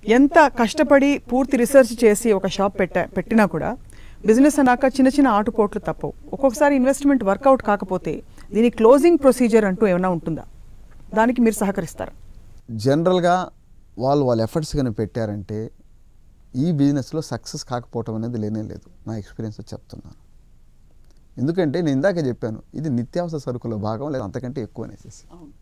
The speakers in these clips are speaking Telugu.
ఎంత కష్టపడి పూర్తి రీసెర్చ్ చేసి ఒక షాప్ పెట్ట పెట్టినా కూడా బిజినెస్ అన్నాక చిన్న చిన్న ఆటుపోట్లు తప్పవు ఒక్కొక్కసారి ఇన్వెస్ట్మెంట్ వర్కౌట్ కాకపోతే దీని క్లోజింగ్ ప్రొసీజర్ అంటూ ఏమైనా ఉంటుందా దానికి మీరు సహకరిస్తారా జనరల్గా వాళ్ళు వాళ్ళ ఎఫర్ట్స్ కానీ పెట్టారంటే ఈ బిజినెస్లో సక్సెస్ కాకపోవటం అనేది లేనే లేదు నా ఎక్స్పీరియన్స్ చెప్తున్నాను ఎందుకంటే నేను ఇందాకే చెప్పాను ఇది నిత్యావసర సరుకుల భాగం లేదా అంతకంటే ఎక్కువ అనేసి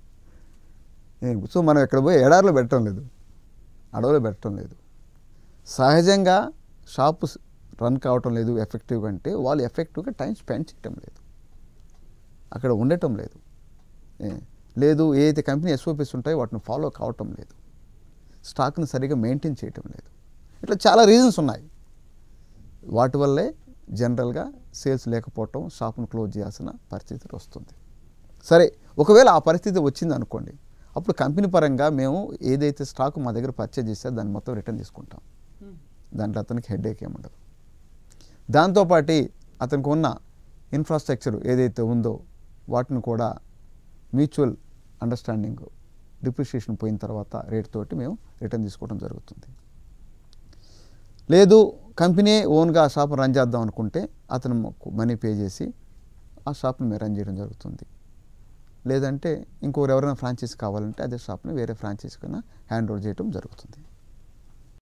సో మనం ఎక్కడ పోయి ఎడారిలో పెట్టడం లేదు అడవిలో పెట్టడం లేదు సహజంగా షాపు రన్ కావటం లేదు ఎఫెక్టివ్గా అంటే వాళ్ళు ఎఫెక్టివ్గా టైం స్పెండ్ చేయటం లేదు అక్కడ ఉండటం లేదు ఏ, లేదు ఏదైతే కంపెనీ ఎస్ఓపిస్ ఉంటాయో వాటిని ఫాలో కావటం లేదు స్టాక్ని సరిగా మెయింటైన్ చేయటం లేదు ఇట్లా చాలా రీజన్స్ ఉన్నాయి వాటి వల్లే జనరల్గా సేల్స్ లేకపోవటం షాప్ను క్లోజ్ చేయాల్సిన పరిస్థితి వస్తుంది సరే ఒకవేళ ఆ పరిస్థితి వచ్చింది అనుకోండి అప్పుడు కంపెనీ పరంగా మేము ఏదైతే స్టాక్ మా దగ్గర పర్చేజ్ చేస్తే దాన్ని మొత్తం రిటర్న్ తీసుకుంటాం దాంట్లో అతనికి హెడేక్ ఏముండదు దాంతోపాటు అతనికి ఉన్న ఇన్ఫ్రాస్ట్రక్చర్ ఏదైతే ఉందో వాటిని కూడా మ్యూచువల్ అండర్స్టాండింగ్ డిప్రిషియేషన్ పోయిన తర్వాత రేట్ తోటి మేము రిటర్న్ తీసుకోవడం జరుగుతుంది లేదు కంపెనీ ఓన్గా ఆ షాప్ రన్ చేద్దాం అనుకుంటే అతను మనీ పే చేసి ఆ షాప్ని మేము రన్ చేయడం జరుగుతుంది లేదంటే ఇంకొకరు ఎవరైనా ఫ్రాంచైజ్ కావాలంటే అదే షాప్ని వేరే ఫ్రాంచైజ్ కన్నా హ్యాండ్ ఓవర్ చేయడం జరుగుతుంది